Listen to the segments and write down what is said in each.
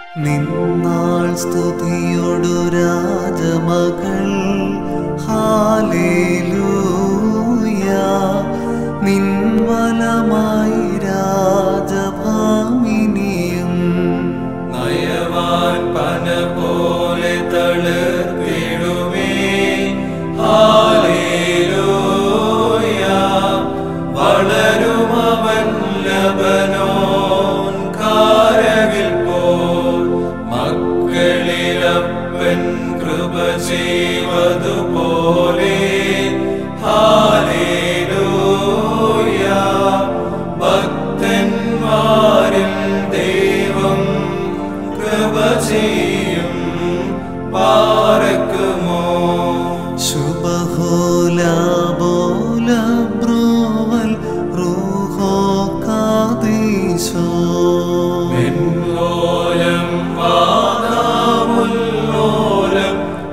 നിന്നാൾ സ്തുതിയൊടു രാജമകൾ hallelujah നിൻവലമായി രാജഭാമിനിയും നയവാൻ പന പോലെ തളിർത്തിടുമേ hallelujah വളരുമവൻ Lebanon കാരകിൽ പോൽ മക്കളിലപ്പൻ കൃപ ചെയ്വതുപോലെ ഹാലേലൂയ ഭക്തന്മാരിൽ ദൈവം കൃപ ചെയ്യും പാരക്കുമോ ശുഭഹോല ബോല ബ്രോവൽ റൂഹോ കാദീശോ മെൻലോലം വാദാമുല്ലോലം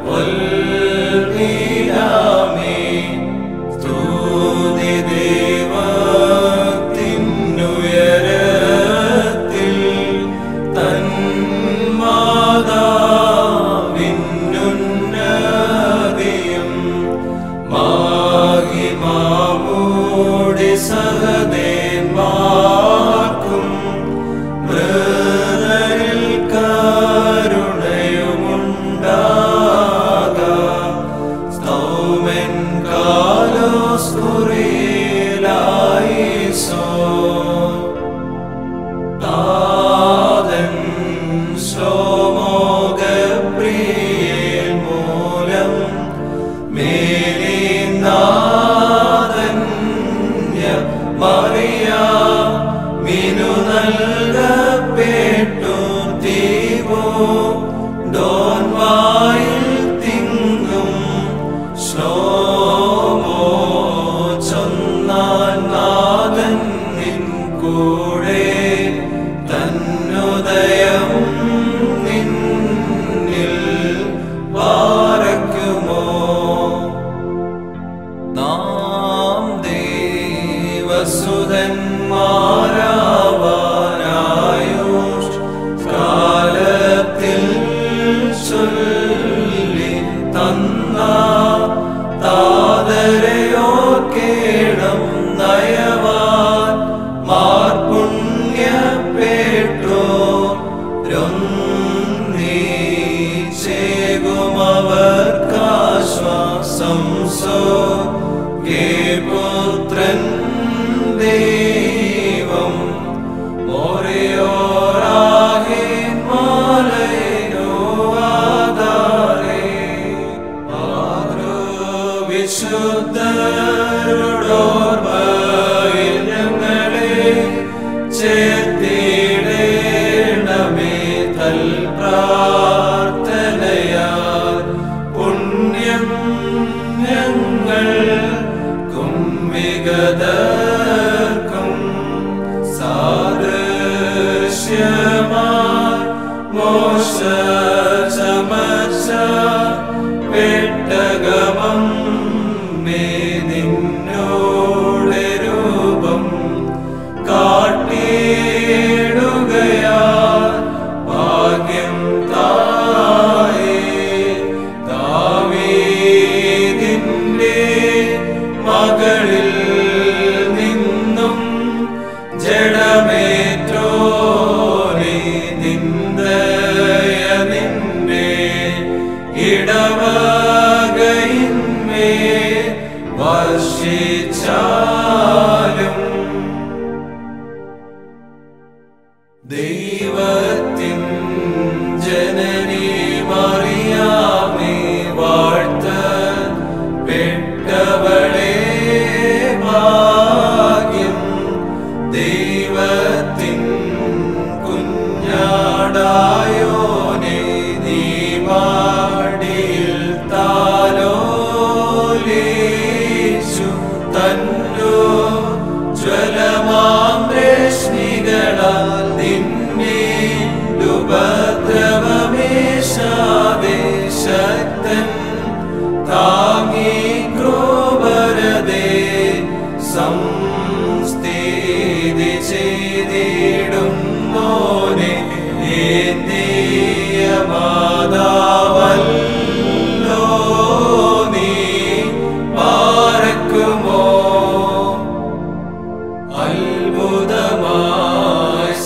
വൽമീനാമേ സ്തുതി ദൈവത്തിനുയരത്തിൽ തൻ മാതാവിന്നുന്നതിയും മാഹിമാമൂടി സഹദേന്മാർക്കും മൃദരിൽ കരുണയുമുണ്ടാക സ്തൗമൻ കാലോസ് കുറിയിലായിസോ താതൻ ശ്ലോമോഗപ്രിയേൽ മൂലം മേലിനാഥന്യ മറിയ മിനു നൽകപ്പെട്ടു തീവോ ഡോൻവായിൽ തിങ്ങും ശ്ലോമോ ചൊന്നാൻ നാഥൻ നിൻ കൂടെ തന്നുദയം നിന്നിൽ പാരക്കുമോ നാം ദേവസുതന്മാരാവാനായുഷ് കാലത്തിൽ ചൊല്ലി തന്ന താതരയോർക്കേണം നയവാൻ മാർപുണ്യപ്പെട്ടു ചേകുമവർക്കാശ്വാസം സോ പുത്രൻ ദൈവം മോറിയോരാഹിൻ മാലയോ ആധാരേ വിശുദ്ധരോടോർമ്മയിൽ ഞങ്ങളെ ചേർത്തിടേണമേ തൽ പ്രാർത്ഥനയാൽ പുണ്യം ഞങ്ങൾ കുംവിഗതർക്കും സാദൃശ്യമായി മോശ ചമച്ച പെട്ടകമം മേ നിന്നോടെ രൂപം കാട്ടിയിടുകയാ ഭാഗ്യം തായേ ദാവീദിന്റെ മകളിൽ നിന്നും ജഡമേറ്റോനെ നിന്ദയ നിന്റെ ഇടവകയിന്മേ വർഷിച്ചാലും ദൈവത്തിൻ ജനനി മറിയാമേ വാഴ്ത്ത പെട്ടവളെ ഭാഗ്യം ദൈവത്തിൻ കുഞ്ഞാടായോനെ നീ മാടിയിൽ താലോലിച്ചു തന്നു ജ്വലമാം രശ്മികളാൽ നിന്നെ ഉപദ്രവമേശാതെ ശക്തൻ താങ്ങി ക്രോപരതേ സംസ്ഥിതി ചെയ്തിടും മോനെ ഏന്തിയ മാതാവല്ലോ നീ പാർക്കുമോ അത്ഭുതമായി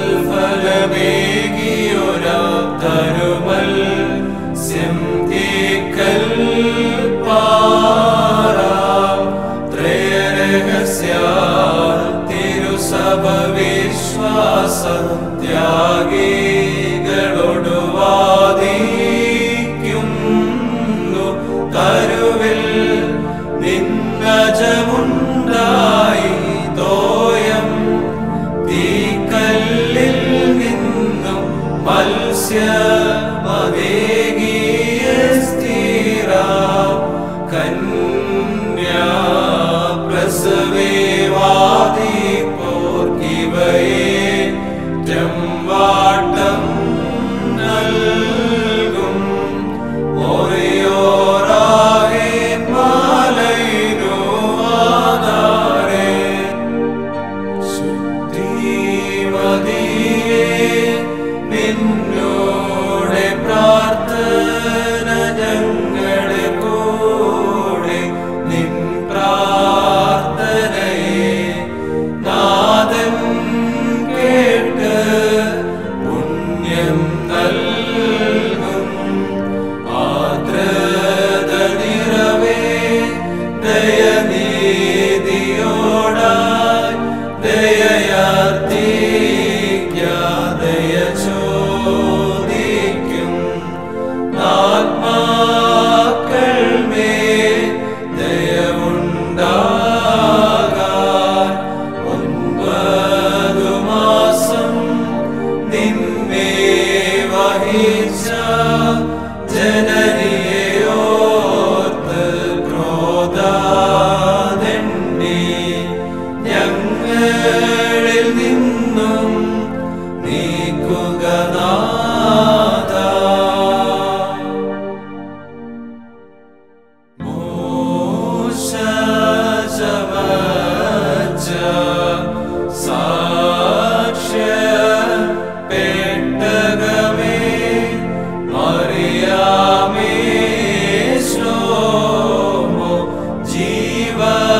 സൽഫലമേകിയൊരത്തരുമൽ സിംതിക്കൽ പാറ ത്രയരഹസ്യ തിരുസഭ വിശ്വാസ ത്യാഗികളോടു വാദിക്കുന്നു കരുവിൽ നിന്നജമുണ്ടായി തോയം തീക്കല്ലിൽ നിന്നും മത്സ്യമതേകിയ സ്ഥിര കന്യാ പ്രസവേവാദിപ്പോർക്കിവയെ വാട്ടം നൽകും ഓറിയോറാകെ മാലയിലോ ആധാരേ ശുദ്ധിമതിയെ നിന്നോടെ പ്രാർത്ഥന ഞങ്ങളുടെ കൂടെ നിൻ പ്രാർത്ഥനയെ നാദൻ കേട്ട് പുണ്യം നൽകും ആദ്രത നിറവേ ദയനീതിയോടായി ദയയാർത്തിക്കാതയ ചോദിക്കും ആത്മാക്കൾ മേ ദയവുണ്ടാകാൻ ഒൻപതു മാസം നിന്നെ വഹിച്ച ജനനിയോർത്ത് ക്രോധാതെണ്ണി ഞങ്ങളിൽ നിന്നും നീക്കുക നാഥ മോശ ചമച്ച സാക്ഷ്യ പെട്ടകമേ മറിയാമേ ശ്ലോമോ ജീവ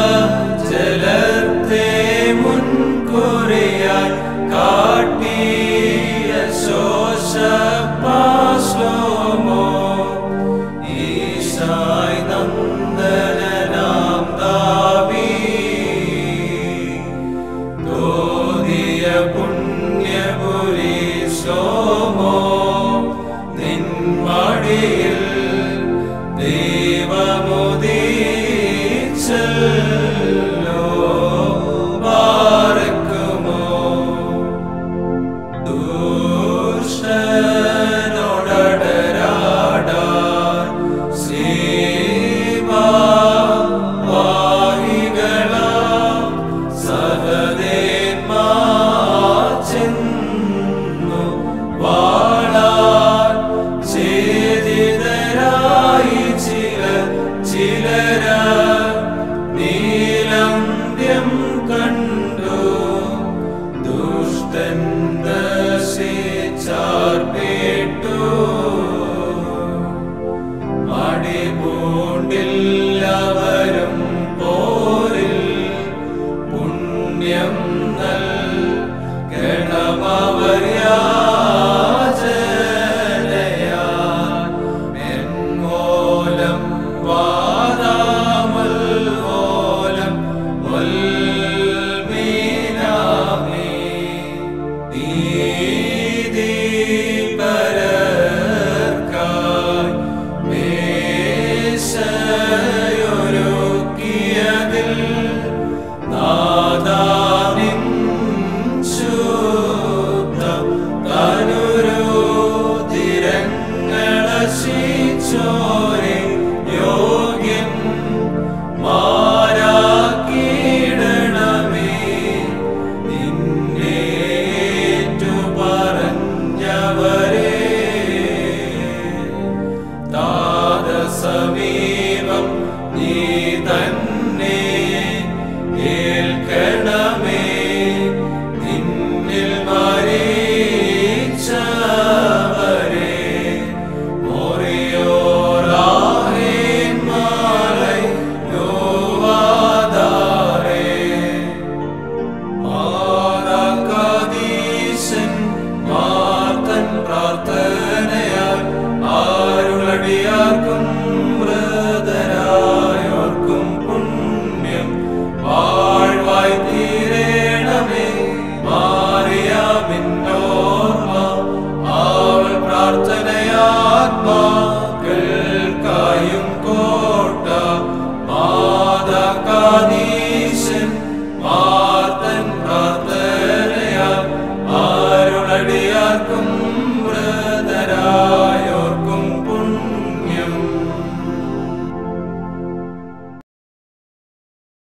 ജലത്തെ മുൻകുറിയായി കാട്ടിയ ശോശപാശ്ലോമോ ഈശായ് നന്ദനാം ദാവീ ദോദിയ പുണ്യപുരി ശ്ലോമോ